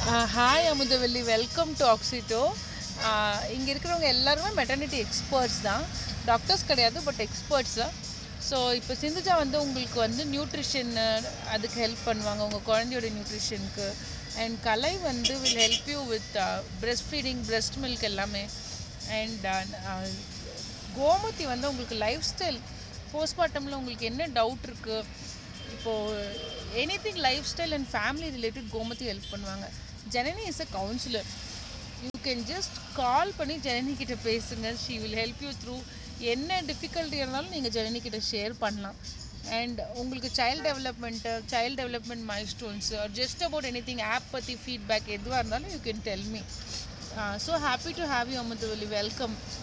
hi Amudhavalli welcome to ஆக்சிட்டோ இங்கே இருக்கிறவங்க எல்லாருமே மெட்டர்னிட்டி எக்ஸ்பர்ட்ஸ் தான் டாக்டர்ஸ் கிடையாது பட் எக்ஸ்பர்ட்ஸ் தான் ஸோ இப்போ சிந்துஜா வந்து உங்களுக்கு வந்து நியூட்ரிஷன் அதுக்கு ஹெல்ப் பண்ணுவாங்க உங்கள் குழந்தையோட நியூட்ரிஷனுக்கு அண்ட் கலை வந்து will help you with breast feeding breast milk எல்லாமே அண்ட் கோமதி வந்து உங்களுக்கு லைஃப் ஸ்டைல் போஸ்ட்மார்ட்டமில் உங்களுக்கு என்ன டவுட் இருக்குது இப்போது anything lifestyle and family related Gomathi help பண்ணுவாங்க Janani is a counsellor you can just call பண்ணி ஜனனி கிட்ட பேசுங்க she will help you through என்ன டிஃபிகல்ட்டி இருந்தாலும் நீங்கள் ஜனனி கிட்ட ஷேர் பண்ணலாம் அண்ட் உங்களுக்கு child development child development milestones just about anything of பற்றி ஃபீட்பேக் எதுவாக இருந்தாலும் you can tell me so happy to have you Amudhavalli welcome